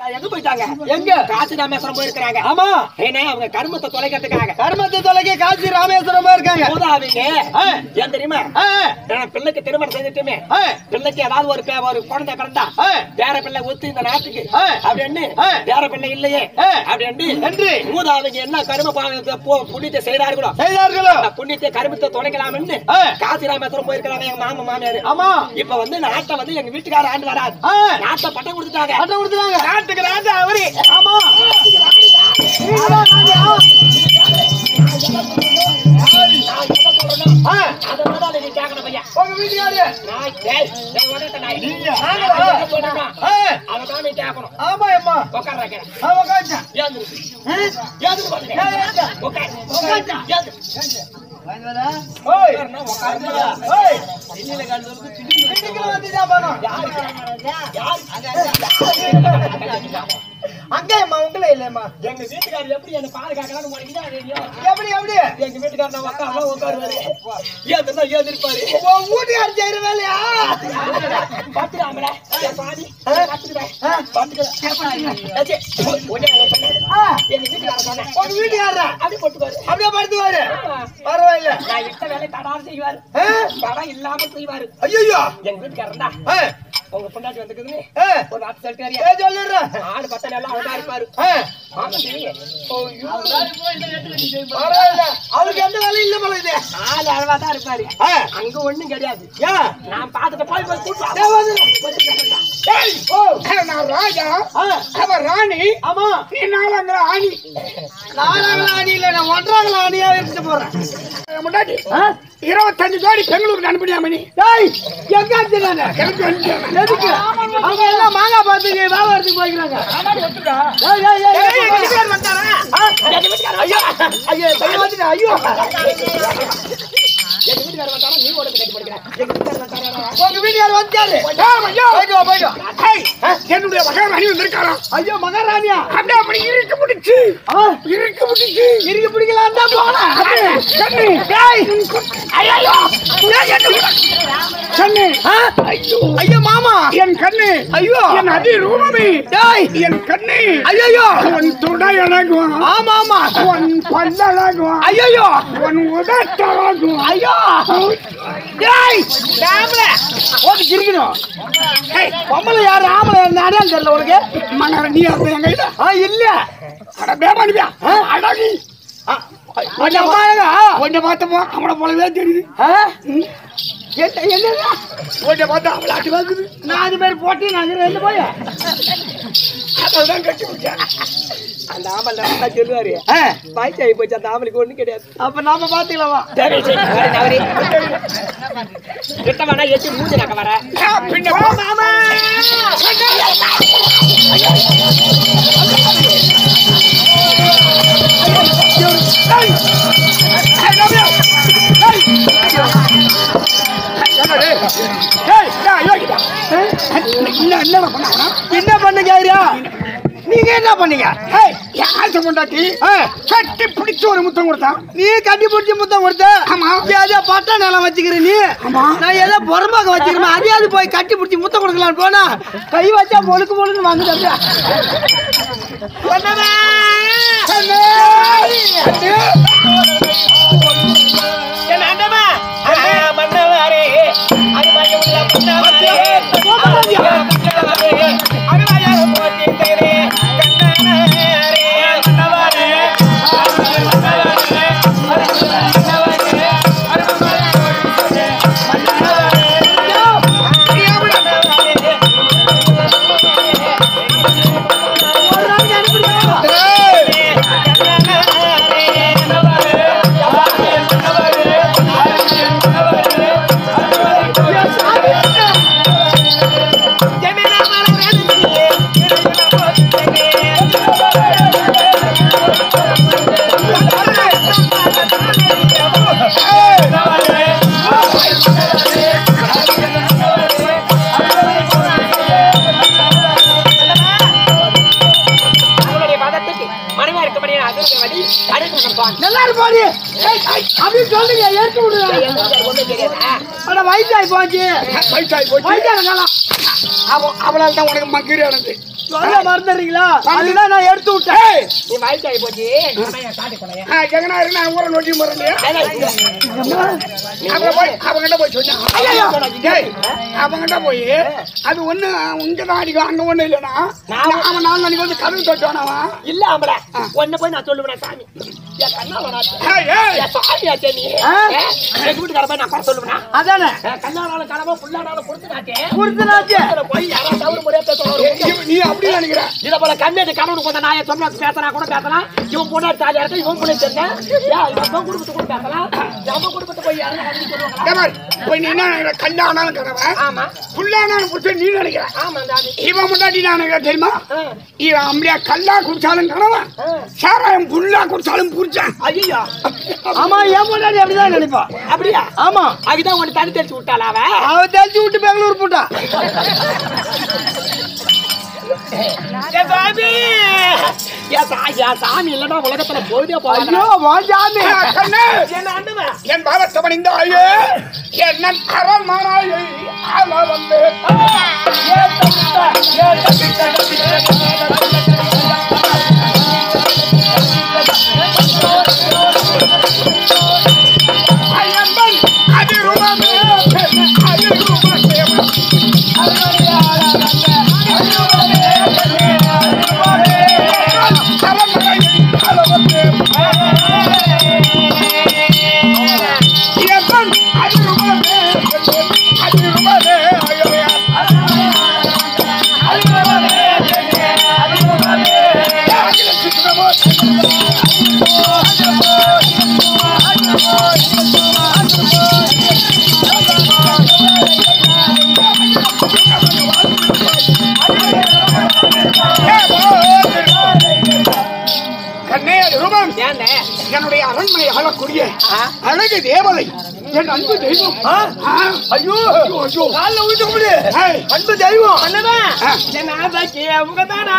எங்க போயிட்டாங்க எங்க காசி ராமேஸ்வரம் போயிருக்கிறாங்க ஆமா ஏன்னா அவங்க கர்மத்தை தொலைக்கிறதுக்காக கர்மத்தை தொலைக்க காசி ராமேஸ்வரம் போயிருக்காங்க மூதாவிங்க ஆ. ஏன் தெரியுமா ஆ, நான் பிள்ளைக்கு திருமணம் செய்துட்டுமே ஆ, பிள்ளைக்கு ஏதாவது ஒரு பே- ஒரு குழந்தை பிறந்தா ஆ, வேற பிள்ளை ஒத்து இந்த நாட்டுக்கு ஆ. அப்படின்னு ஆ. வேற பிள்ளை இல்லையே ஆ. அப்படின்னு என்று மூதாவிங்க என்ன கரும பாவத்தை போ- புண்ணியத்தை செய்தார்களோ செய்தார்களோ அந்த புண்ணியத்தை கருமத்தை தொலைக்கலாம்னு ஆ. காசி ராமேஸ்வரம் போயிருக்கிறாங்க எங்க மாமா மாமியாரு ஆமா இப்ப வந்து நாட்டை வந்து எங்க வீட்டுக்கார ஆண்டு வராது ஆ, நாட்டை பட்டம் கொடுத்துட்டாங்க அட்டை கொடுத்துட்டாங்க நாட்டுக்கு ராஜா அவரு ஆமா ஆ, அதனால நீ கேட்கணும் பையா உங்க வீட்டுக்காரு நாய் டேய் டேய் உடனே நாய் நீங்க. நாங்களா சொல்றோம் ஆ, அதனால நீ கேட்கணும் ஆமா அம்மா உட்கார வைக்கிறேன் ஆ, உட்காருங்க. ஏந்து ஆ, ஏந்து பாருங்க ஏன் ஏங்க? உட்கார் உட்காருங்க. ஏந்து ஓய், உட்காருனா உட்காருங்க ஓய், திண்ணில கண்டதுக்கு திண்ணி வீட்டுக்குள்ள வந்துட்டா பாருங்க. யாரு அங்க அம்மா உங்களே இல்லையம்மா எங்க வீட்டுக்காரர் எப்படி என்ன பாதுகாக்கலாம்னு உனக்கு தான் தெரியும் எப்படி எப்படி எங்க வீட்டுக்காரர் நான் உட்காரலாம் உட்காருவாரு ஏந்துனா ஏந்திருப்பாரு உன் வீட்டுக்காரர் செய்யற வேலையா பாத்துக்காமல பாதி பாத்துக்கிறேன் ஆ, பாத்துக்கிறேன் ஏச்சி, ஒண்ணே ஒண்ணு பண்ணு. ஆ, எங்க வீட்டுக்காரர் சொன்னேன் உங்க வீட்டுக்காரரா அப்படி போட்டுக்காரு அப்படியே படுத்துவாரு பரவாயில்ல நான் இட்ட வேலை தடாது செய்வாரு ஆ, தடம் இல்லாம செய்வாரு ஐயையோ எங்க வீட்டுக்காரர் தான் ஆ, உங்க பொண்டாட்டி வந்துக்குதுன்னு ஆ, ஒரு வார்த்தை சொல்லிட்டாரியா ஏ சொல்லிடுறேன் ஆடு பத்தல எல்லாம் அழகா இருப்பாரு ஆ, ஆமாண்டி. பரவாயில்ல அவருக்கு எந்த வேலையும் இல்ல போல இது ஆளு அழகா தான் இருப்பாரு ஆ, அங்க ஒண்ணும் கிடையாது ஏன்? நான் பாத்துட்டு போய் போய் கூட்டு வா. ஏன் வந்து? ஏய், ஓ, நான் ராஜா ஆ, அவ ராணி ஆமா நீ நாலாங்கிற ஆணி நாலாங்களா அணி இல்ல நான் ஒன்றாங்களா அணியா எடுத்துட்டு போறேன் முன்னாடி ஆ? இருபத்தஞ்சு ஜோடி பெங்களூருக்கு அனுப்பிடியாம நீ டேய், எங்க அடிச்சிருக்காங்க? எனக்கு வந்து எதுக்கு? அவங்க எல்லாம் மாங்காய் பார்த்துக்கு வியாபாரத்துக்கு போய்க்கிறாங்க. ஒத்துக்கா ஏய், ஏய், ஏய், ஏய், எங்க ஏய், வீட்டுக்காரர் வந்தாரா? எங்க வீட்டுக்காரர் ஐயோ ஐயோ, கையை வச்சுட்டு, ஐயோ. எங்க வீட்டுக்காரர் வந்தாரா நீ உடம்பு கட்டி படிக்கிற எங்க வீட்டுக்காரர் வந்தாரா உங்க வீட்டுக்காரர் வந்துட்டாரு. ஐயோ போயிட்டு வா, போயிட்டு வா. ஏய், என்னுடைய மகாராணி வந்திருக்காரா ஐயோ, மகாராணியா? அப்படியே அப்படி இருக்கு முடிச்சு ஆ, இருக்கு முடிச்சு இறுக்கி பிடிக்கலான்னு தான் போனேன். கண்ணு டேய் ஐயோ கண்ணு ஆ? ஐயோ, மாமா. என் கண்ணு ஐயோ. என் அதி ரூபமே டேய், என் கண்ணு ஐயையோ. உன் தொடை அழகும் ஆமா, ஆமா. உன் பல்லழகும் ஐயையோ. உன் உதட்டழகும் ஐயோ. டேய், டேம்ல. ஓட்டுக்கு இருக்கணும். ஏய், பொம்பளை யாரு, ஆம்பளை யாருன்னு அடையாளம் தெரியல உனக்கு? மகர நீ அந்த எங்க இல்ல ஆ, இல்ல. அட பேமானியா அழகி ஆ, உங்க அம்மா எங்க? கொஞ்சம் பார்த்தப்போ அவனை போலவே தெரியுது ஆ? என்ன, என்னங்க? கொஞ்சம் பார்த்தா அவளை ஆட்டி பார்க்குது நான் அது மாதிரி போட்டு நான் ரெண்டு போய் அதான் கட்டி பிடிச்சேன் அந்த ஆம்பளை தான் சொல்லுவாரு பாய்ச்சாயி போச்சு அந்த ஆம்பளைக்கு ஒண்ணும் கிடையாது அப்ப நாம பாத்துக்கலாமா கிட்ட வேணா எச்சு மூஞ்சி நக்க வர பின்ன மாமா என்ன பண்ணுங்க ஐயா நீங்க என்ன பண்ணீங்க ஏய், கட்டி பிடிச்சு ஒரு முத்தம் கொடுத்தான் நீ கட்டி பிடிச்சி முத்தம் கொடுத்த ஆமா. ஏதோ பட்ட நிலம் வச்சுக்கிற நீ ஆமா. நான் ஏதோ புறம்பாக்க வச்சுக்கிறேன் அதையாவது போய் கட்டி பிடிச்சி முத்தம் கொடுக்கலான்னு போனா கை வச்சா பொழுக்கு பொழுக்கு வாங்க தம்பியா என் அண்டமா மன்னவாரே அருமைய உள்ள மன்னவாரே மன்னவாரே அருமைய போற்றி தேரே கண்ணனாரே மன்னவாரே அவருடைய மதத்துக்கு மனைவியா இருக்கபடி அதிர்வதி அடுத்து நல்லா இருப்பாரு அப்படின்னு சொல்லுங்க ஏற்க விடுங்க ஒன்றும் தெரியாதா அட வயசாகி போச்சு வயசாகி போச்சு வயசான காலம் அவ- அவளால தான் உனக்கு மக்கிரியானது சொல்ல மறந்துடுறீங்களா அதுதான் நான் எடுத்து விட்டேன் ஏய், நீ வயசாகி போச்சு நம்ம என் காட்டு கொலையா ஆ, எங்கனா இருக்கு, நான் ஊரை நோட்டி போறேன் இல்லையா? அப்புறம் போய் அவங்கிட்ட போய் சொன்னான். டேய், அவங்கிட்ட போய் அது ஒண்ணு இங்கதான் அடிக்கும் அங்க ஒண்ணு இல்லைனா அவன் நாலு மணிக்கு வந்து கதவு தொட்டுவானவா இல்ல ஆம்பளை ஒன்ன போய் நான் சொல்லுவேன் சாமி என் கண்ணா வராது ஏய், ஏய், என் சாமியாச்சே நீ ஆ? ஏ, எங்க வீட்டுக்கார போய் நான் குறை சொல்லுவேனா அதானே கண்ணாடால கனவோ புல்லாடால கொடுத்து காட்டேன் கொடுத்துனாச்சு போய் யாராவது தவறு முறையா பேசுவாங்க இவன் நீ அப்படி நினைக்கிற இத போல கண்ணேது கணவனுக்கு கொஞ்சம் நாயை சொன்னா பேசினா கூட பேசலாம் இவன் பொண்ணு தாலியா இருக்கு இவன் பொண்ணு தெரிஞ்சேன் இவன் குடும்பத்தை கூட பேசலாம் நம்ம குடும்பத்தை போய் யாரும் வந்து சொல்லுவாங்களா டேய் பாரு, போய் நீ என்ன நினைக்கிற கல்லானாலும் கனவன் ஆமா புல்லானாலும் புடிச்சு நீ நினைக்கிற ஆமா சாமி இவன் முன்னாடி நான் நினைக்கிற தெரியுமா ஆ, இவன் அப்படியே கல்லா குடிச்சாலும் கனவன் ஆ. சாராயம் புல்லா குடிச்சாலும் புடிச்சான் ஐயோ ஆமா என் முன்னாடி அப்படிதான் நினைப்பா அப்படியா ஆமா அதுதான் உன்னை தண்ணி தெளிச்சு விட்டாளா அவ அவ தெளிச்சு விட்டு பெங்களூர் போட்டா என் சாமி என் சா- என் சாமி இல்லைன்னா உலகத்துல போயிட்டே போகாதா ஐயோ வாஞ்சாமி கண்ணு என்ன ஆண்டுவன் என் பாவத்தை பணிந்தாயே என்ன அரண்மனையை ஆள வந்து ஐயம்பன் அதிருமமே அதிருமமே அரண்மனையை ஆள வந்து ஐயப்பன் அதிருமமே அதிருமமே ஐயோ கண்ணே ரூபம் ஏன்டா என்னுடைய அரண்மனை ஆளக்கூடிய ஆ? அழகு தேவதை என் அன்பு தெய்வம் ஆ? ஐயோ ஐயோ, ஐயோ. கால்ல ஊத்த முடியும் ஏய், அன்பு தெய்வம் அண்ணவன் ஆ. என்ன ஆதாச்சி உங்க தானா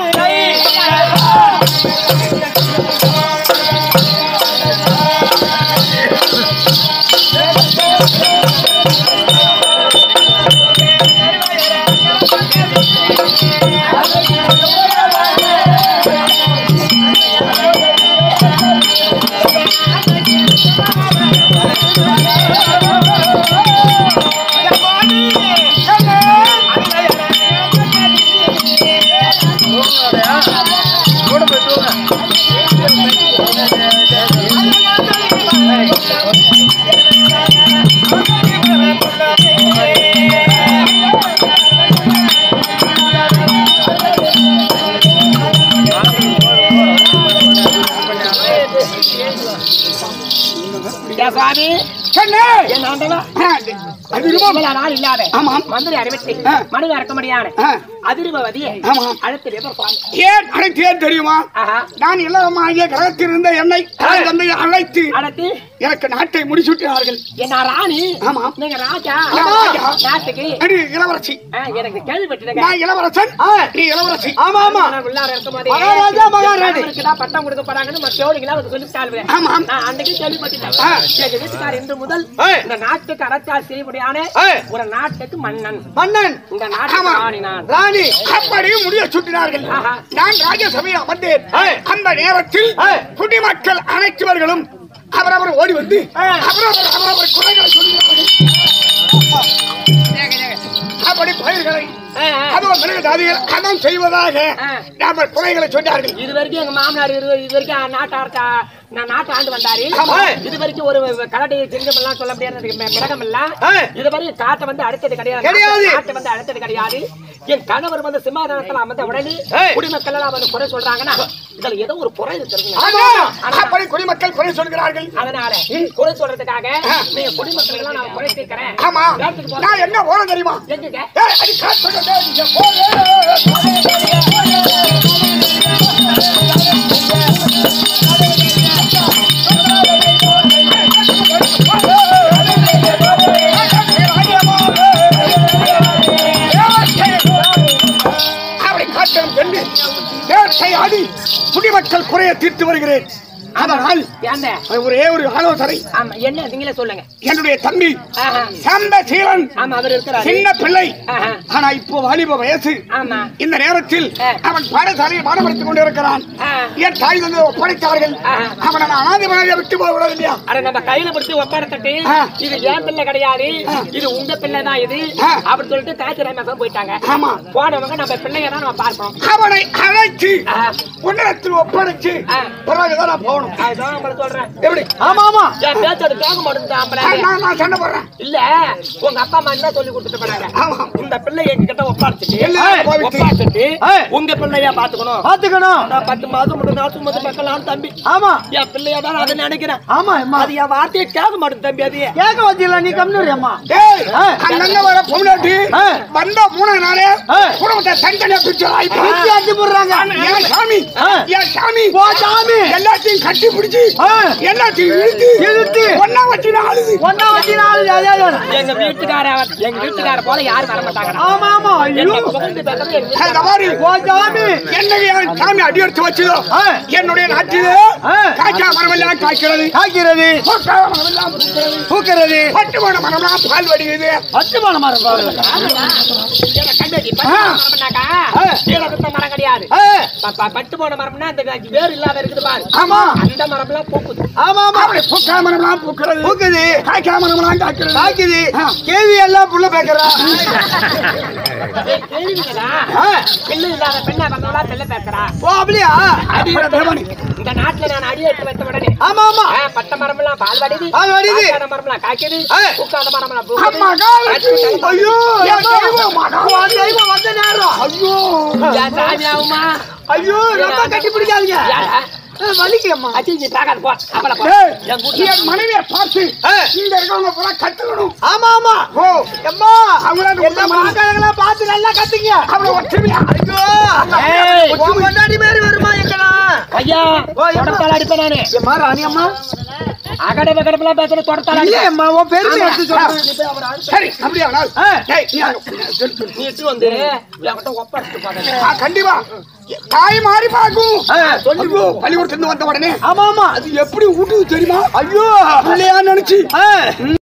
என் சாமி கண்ணே என் ஆண்டவா ஆ, அதிருமம் இவ்வளவு நாள் இல்லாத ஆமாம். மந்திரி அறிவித்து ஆ. மனித இறக்கமடியான ஆ. அதிர்பவதி ஆமாம். அழைத்து வேப்பர் சுவாமி ஏன் அழைத்தேன் தெரியுமா ஆஹா நான் இளமாகிய கிரகத்தில் இருந்த என்னை தாய் தந்தை அழைத்து அழைத்து எனக்கு நாட்டை முடிசூட்டினார்கள் என்ன ராணி ஆமாம். நீங்க ராஜா ஆமா. நாட்டுக்கு அடி இளவரசி ஆ, எனக்கு கேள்விப்பட்டிருக்கேன் நான் இளவரசன் நீ இளவரசி ஆமா ஆமா நான் உள்ளார இருக்கும்போது மகாராஜா, மகாராணி. கணவனுக்கு தான் பட்டம் கொடுக்க போறாங்கன்னு மத்த ஜோடிகளா வந்து சொல்லி சால்வேன் ஆமாம். நான் அன்னைக்கு கேள்விப்பட்டேன் ஆ. எங்க வீட்டுக்கார் இன்று முதல் ஏய். இந்த நாட்டுக்கு அரசால் செய்யப்படியான ஏய். ஒரு நாட்டுக்கு மன்னன் மன்னன் இந்த நாட்டுக்கு ஆமா. ராணி நான் ராணி அப்படி முடிய சுட்டினார்கள் ஆஹா. நான் ராஜசபையில் அமர்ந்தேன் ஏய். அந்த நேரத்தில் ஏய். குடிமக்கள் அனைத்துவர்களும் அவரவர் ஓடி வந்து அவரவர் அவரவர் குறைகளை சொல்லுகிறார்கள் அப்படி பயிர்களை ஆ, ஆ. அதுவும் மிருக ஜாதிகள் அறம் செய்வதாக ஆ. நாம குறைகளை சொன்னார்கள் இது வரைக்கும் எங்க மாமனார் இரு இது வரைக்கும் நாட்டு அரசா நான் நாட்டு ஆண்டு வந்தாரு ஆமா. இது வரைக்கும் ஒரு கரடி சிங்கம் எல்லாம் சொல்ல முடியாது மி- மிருகம் எல்லாம் ஏய். இது வரைக்கும் காட்டை வந்து அடுத்தது கிடையாது கிடையாது. காட்டை வந்து அடுத்தது கிடையாது என் கணவர் வந்து சிம்மாதனத்துல அமர்ந்த உடனே ஏய். குடிமக்கள் எல்லாம் வந்து குறை சொல்றாங்கன்னா இதுல ஏதோ ஒரு குறை இருக்குங்க ஆமா. அப்படி குடிமக்கள் குறை சொல்கிறார்கள் அதனால குறை சொல்றதுக்காக நீங்க குடிமக்கள் எல்லாம் நான் குறை தீர்க்கிறேன் ஆமா வேட்டுக்கு போறேன். நான் என்ன போறேன் தெரியுமா எங்கங்க ஏய், அடி காத்து டேய், நீங்க போங்க. அப்படி காட்டம் சென்று வேட்டையாடி குடிமக்கள் குறைய தீர்த்து வருகிறேன் அதனால் ஏந்த ஒரே ஒரு ஆலோசனை ஆமா என்ன நீங்களே சொல்லுங்க என்னுடைய தம்பி ஆஹா. சந்த சீலன் ஆமா அவர் இருக்கிறாரு சின்ன பிள்ளை ஆஹா. ஆனா இப்போ வாலிப வயசு ஆமா இந்த நேரத்தில் ஆ. அவன் பாடசாலையில் பாடப்படுத்திக் கொண்டிருக்கிறான் ஆ. என் தாய் வந்து ஒப்படைத்தார்கள் ஆ. அவனை நான் அனாதிபதியாக விட்டு போக விடாது இல்லையா அட நம்ம கையில பிடிச்சி ஒப்பாடத்தட்டு ஆ. இது என் பிள்ளை கிடையாது இது உங்க பிள்ளை தான் இது ஆ. அப்படி சொல்லிட்டு தாய்ச்சி ரமேசம் போயிட்டாங்க ஆமா. போனவங்க நம்ம பிள்ளைங்க தான் நம்ம பார்ப்போம் அவனை அழைச்சு ஆ. உன்னிடத்தில் ஒப்படைச்சு ஆ. பிறகுதான் நான் போகணும் அதுதான் உங்களை சொல்றேன் எப்படி ஆமா ஆமா என் பேச்சு அது கேட்க மாட்டேங்குது ஆம்பளை. நான் நான் நான் சண்டை போடுறேன் இல்ல உங்க அப்பா அம்மா என்ன சொல்லி கொடுத்துட்டு போனாங்க ஆமா இந்த பிள்ளை எங்க கிட்ட ஒப்பாடிச்சிட்டு எல்லாரும் போயிட்டு. ஒப்பாடிச்சிட்டு ஏய். உங்க பிள்ளையா பாத்துக்கணும் பாத்துக்கணும் நான் பத்து மாதம் மூணு நாள் மொத்தம் பார்க்கலாம் தம்பி ஆமா என் பிள்ளையா தான் அதை நினைக்கிறேன் ஆமா அம்மா அது என் வார்த்தையை கேட்க மாட்டேன் தம்பி அது கேட்க வச்சிடல நீ கம்னூர் அம்மா ஏய் ஆ. அங்கங்க வர பொம்னாட்டி ஆ. வந்த மூணு நாளே ஆ. குடும்பத்தை தனித்தனியா பிரிச்சு ஆயிப்பா. பிரிச்சு அடிச்சு போடுறாங்க ஏன் சாமி ஆ. ஏன் சாமி ஓ சாமி எல்லாத்தையும் கட்டி பிடிச்சு ஆ. எல்லாத்தையும் இழுத்து இழுத்து. ஒன்னா வச்சு நான் அழுது ஒன்னா வச்சு நாலு அதே தானே. எங்க வீட்டுக்கார எங்க வீட்டுக்கார போல யாரும் வர மாட்டாங்க ஆமா ஆமா ஐயோ என்னை புகழ்ந்து பேசுறது எங்க இந்த வீட்டுக்காரர். மாதிரி ஓ சாமி என்னைக்கு என் சாமி அடி எடுத்து வச்சதோ ஆ. என்னுடைய நாட்டிலே ஆ. காய்ச்சா மரமெல்லாம் காய்க்கிறது காய்க்கிறது பூக்கா மரமெல்லாம் பூக்கிறது பூக்கிறது பட்டு போன மரமெல்லாம் பால் வடிக்குது பச்சைமான மரம் பாருங்க என்னை கண்டடி, பட்டு ஆ. போன மரம்னாக்கா, ஆ. கீழே விழுந்த மரம் கிடையாது ஆ, ப- ப- பட்டு போன மரம்னா அந்த வேர் இல்லாத இருக்குது பாரு ஆமா அந்த மரம்லாம் பூக்குது ஆமா ஆமா அப்படி பூக்கா மரமெல்லாம் பூக்கிறது பூக்குது காய்க்கா மரமெல்லாம் காய்க்கிறது காய்க்குது ஆ. கேள்வி எல்லாம் புள்ள பேக்குறா ஏய், கேள்விங்களா? பிள்ளை இல்லாத பெண்ணா வந்தவளா பிள்ளை பேசுறா ஓ அப்படியா அடி அப்படி தேவனே. இந்த நாட்டுல நான் அடி எடுத்து வைத்த உடனே ஆமா ஆமா ஆ, பட்ட மரமெல்லாம் பால் வடிது பால் வடியுது. காய்க்காத மரமெல்லாம் காய்க்குது ஆ. பூக்காத மரமெல்லாம் அம்மா பூக்குது காலட்சுமி ஐயோ என் தெய்வம் மகா. உன் தெய்வம் வந்த நேரம் ஐயோ என் சாமி ஆகுமா ஐயோ ரொம்ப கட்டி பிடிக்காதீங்க யாரா? வலிக்கம்மா அச்சி, நீ பார்க்காத, போ. அவளை போ. ஏய், என் கூட்டு என் மனைவியை பார்த்து ஆ. இங்க இருக்கவங்க பூரா கத்துக்கணும் ஆமா ஆமா ஓ அம்மா அவங்கள என்ன பாக்காதங்களா பார்த்து நல்லா கத்துங்க அவளை ஒற்றுமையா ஐயோ ஏய். உன் கொண்டாடி மாதிரி வருமா எங்கனா ஐயா ஓ, எம்மா. தொடத்தால அடிப்பேன் நானு ஏம்மா ராணி அம்மா அகட பகடமெல்லாம் பேசுற தொடத்தால இல்லையே அடிப்பேன் அம்மா உன் பெருமை எடுத்து சொல்றேன் நீ போய் அவரை அடிச்சு, சரி அப்படியா நாள் ஆ. ஏய், நீ அங்க- சொல்லு, சொல்லு. நீ இட்டு வந்து என்கிட்ட ஒப்படைச்சிட்டு போறேன் ஆ, கண்டிப்பா தாய் மாறி பார்க்கும் ஆ. சொல்லிக்கோ பள்ளிக்கூடத்துல இருந்து வந்த உடனே ஆமா ஆமா அது எப்படி ஊட்டுது தெரியுமா ஐயோ பிள்ளையா நினைச்சு ஆ.